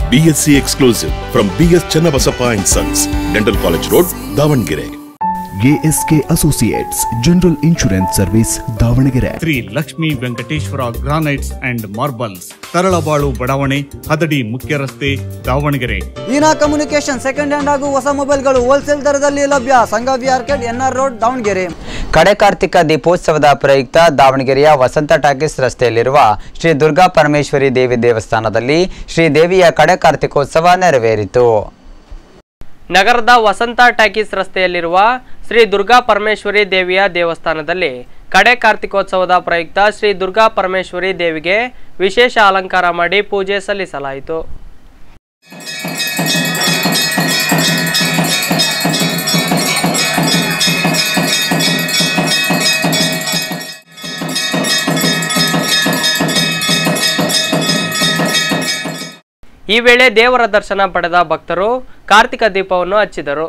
BSc exclusive from BS Channabasappa and Sons, Dental College Road, Davangere. ASK associates general insurance service Davangere Shri Lakshmi Venkateshwara granites and marbles Taralabalu ಬಡಾವಣೆ ಹದಡಿ ಮುಖ್ಯ ರಸ್ತೆ ದಾವಣಗೆರೆ ಈನಾ communication second hand ಹಾಗೂ ಹೊಸ ಮೊಬೈಲ್ಗಳು wholesale ದರದಲ್ಲಿ ಲಭ್ಯ Sangavi arcade NR road Davangere ಕಡೆ ಕಾರ್ತಿಕ ದೀಪೋತ್ಸವದ ಪ್ರಯುಕ್ತ ದಾವಣಗೆರೆಯ ವಸಂತ ಟಾಕೀಸ್ ರಸ್ತೆಯಲ್ಲಿರುವ ಶ್ರೀ ದುರ್ಗಾ ಪರಮೇಶ್ವರಿ ದೇವಿ ದೇವಸ್ಥಾನದಲ್ಲಿ ಶ್ರೀ ದೇವಿಯ ಕಡೆ ಕಾರ್ತಿಕೋತ್ಸವ ನೆರವೇರಿತು ನಗರದ ವಸಂತ ಟಾಕೀಸ್ ರಸ್ತೆಯಲ್ಲಿರುವ ಶ್ರೀ ದುರ್ಗಾ ಪರಮೇಶ್ವರಿ ದೇವಿಯ ದೇವಸ್ಥಾನದಲ್ಲಿ ಕಡೆ ಕಾರ್ತಿಕೋತ್ಸವದ ಪ್ರಯುಕ್ತ ಶ್ರೀ ದುರ್ಗಾ ಪರಮೇಶ್ವರಿ ದೇವಿಗೆ ವಿಶೇಷ ಅಲಂಕಾರ ಮಾಡಿ ಪೂಜೆ ಸಲ್ಲಿಸಲಾಯಿತು ಈ ವೇಳೆ ದೇವರ ದರ್ಶನ ಪಡೆದ ಭಕ್ತರು ಕಾರ್ತಿಕ ದೀಪವನ್ನು ಹಚ್ಚಿದರು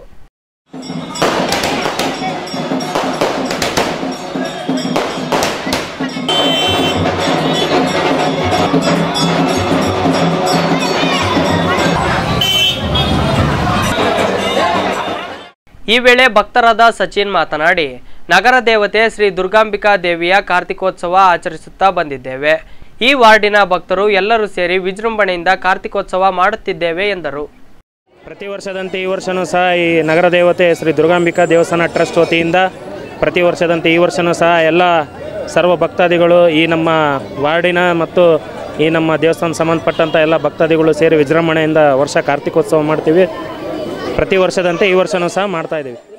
ಈ ವೇಳೆ ಭಕ್ತರಾದ ಸಚಿನ್ ಮಾತನಾಡಿ ನಗರ ದೇವತೆ ಶ್ರೀ ದುರ್ಗಾಂಬಿಕಾ ದೇವಿಯ ಕಾರ್ತಿಕೋತ್ಸವ ಆಚರಿಸುತ್ತಾ ಬಂದಿದ್ದೇವೆ ಈ ವಾರ್ಡಿನ ಭಕ್ತರು ಎಲ್ಲರೂ ಸೇರಿ ವಿಜೃಂಭಣೆಯಿಂದ ಕಾರ್ತಿಕೋತ್ಸವ ಮಾಡುತ್ತಿದ್ದೇವೆ ಎಂದರು ಪ್ರತಿ ವರ್ಷದಂತೆ ಈ ವರ್ಷವೂ ಸಹ ಈ ನಗರ ದೇವತೆ ಶ್ರೀ ದುರ್ಗಾಂಬಿಕಾ ದೇವಸ್ಥಾನ ಟ್ರಸ್ಟ್ ವತಿಯಿಂದ ಪ್ರತಿ ವರ್ಷದಂತೆ ಈ ವರ್ಷವೂ ಸಹ ಎಲ್ಲ ಸರ್ವ ಭಕ್ತಾದಿಗಳು ಈ ನಮ್ಮ ವಾರ್ಡಿನ ಮತ್ತು ಈ ನಮ್ಮ ದೇವಸ್ಥಾನ ಸಂಬಂಧಪಟ್ಟಂಥ ಎಲ್ಲ ಭಕ್ತಾದಿಗಳು ಸೇರಿ ವಿಜೃಂಭಣೆಯಿಂದ ವರ್ಷ ಕಾರ್ತಿಕೋತ್ಸವ ಮಾಡ್ತೀವಿ ಪ್ರತಿ ವರ್ಷದಂತೆ ಈ ವರ್ಷವೂ ಸಹ ಮಾಡ್ತಾ ಇದ್ದೀವಿ